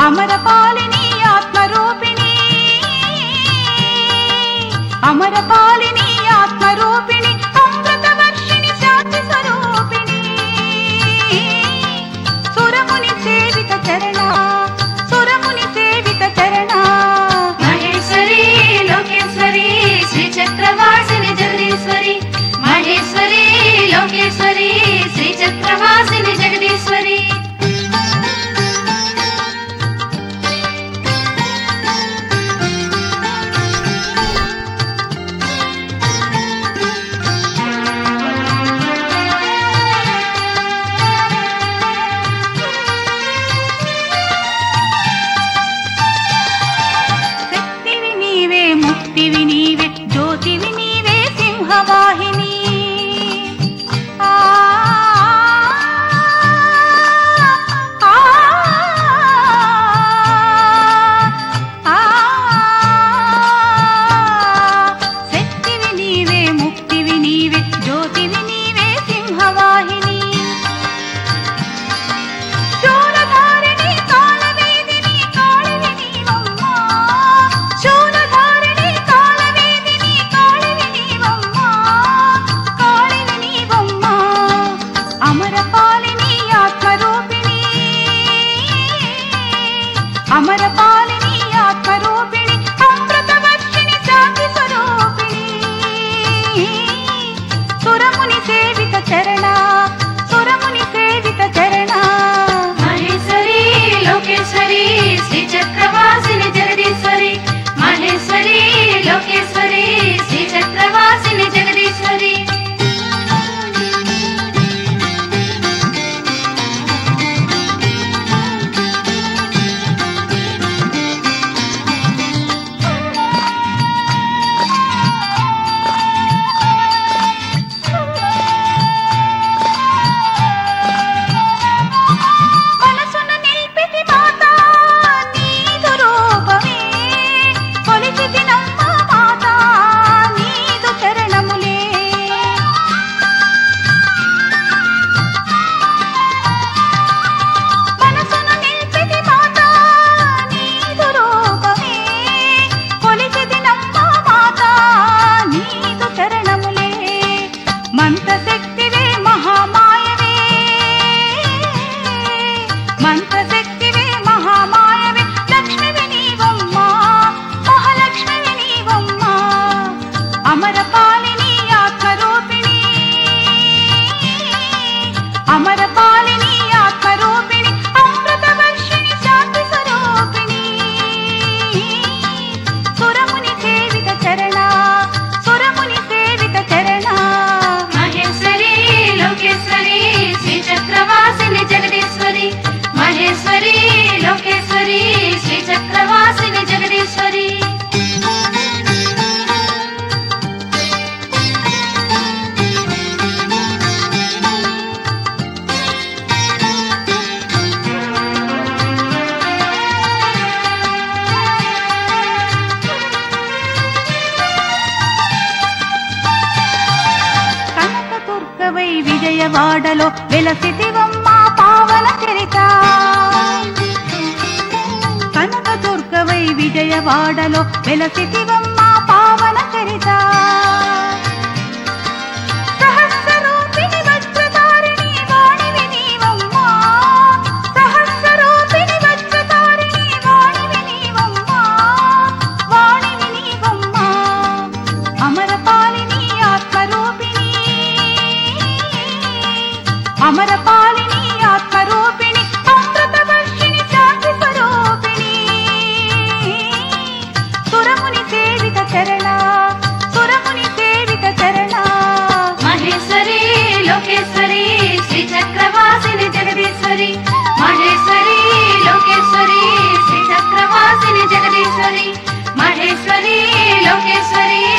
అమరపాలిని ఆత్మరూపిణి అమరపాలిని ఆత్మరూపిణి అమృతవర్షిణి శాంతి స్వరూపిణి సురముని సేవిత చరణ సురముని సేవిత చరణ మహేశ్వరి లోకేశ్వరి శ్రీ చక్రవాసిని జగదీశ్వరి మహేశ్వరి లోకేశ్వరి శ్రీ చక్రవాసిని జగదీశ్వరి శక్తివి నీవే ముక్తివి నీవే జ్యోతివి నీవే సింహవాహిని ఆ, ఆ, ఆ, శక్తివి నీవే ముక్తివి నీవే జ్యోతివి నీవే సింహవాహిని శూలధారిణి కాలవేదిని కాళివి నీవమ్మా శూలధారిణి కాలవేదిని కాళివి నీవమ్మా కాళివి నీవమ్మా అమరపాలిని ఆత్మరూపిణి అమరపాలిని ఆత్మరూపిణి అమృతవర్షిణి శాంతి స్వరూపిణి సురముని సేవిత చరణ సురముని సేవిత చరణ మహేశ్వరి లోకేశ్వరి శ్రీ చక్రవాసిని జగదీశ్వరి మహేశ్వరి లోకేశ్వరి శ్రీ చక్రవాసిని జగదీశ్వరి మనసున నిల్పితి మాత నీదు రూపమే కొలిచితి నమ్మ మాత నీదు చరణములే మనసున నిల్పితి మాత నీదు రూపమే కొలిచితి నమ్మ మాత నీదు చరణములే మంత్రశక్తివే మహామాయవే మంత్రశక్తివే మహామాయవే లక్ష్మివి నీవమ్మా మహాలక్ష్మివి నీవమ్మా అమరపాలిని ఆత్మరూపిణి అమరపాలిని ఆత్మరూపిణి అమృతవర్షిణి శాంతి స్వరూపిణి సురముని సేవిత చరణ సురముని సేవిత చరణ మహేశ్వరి లోకేశ్వరి శ్రీ చక్రవాసిని జగదీశ్వరి మహేశ్వరి లోకేశ్వరి శ్రీ చక్రవాసిని జగదీశ్వరి కనక దుర్గవై విజయవాడలో వెలసితివమ్మా పావన చరిత కనక దుర్గవై విజయవాడలో వెలసితివమ్మా పావన చరిత సహస్రరూపిణి వజ్రధారిణి వాణివి నీవమ్మా సహస్రరూపిణి వజ్రధారిణి వాణివి నీవమ్మా వాణివి నీవమ్మా అమరపాలిని ఆత్మరూపిణి అమరపాలిని ఆత్మరూపిణి అమృతవర్షిణి శాంతి స్వరూపిణి సురముని సేవిత చరణ సురముని సేవిత చరణ మహేశ్వరి లోకేశ్వరి శ్రీ చక్రవాసిని జగదీశ్వరి మహేశ్వరి లోకేశ్వరి శ్రీ చక్రవాసిని జగదీశ్వరి మహేశ్వరి లోకేశ్వరి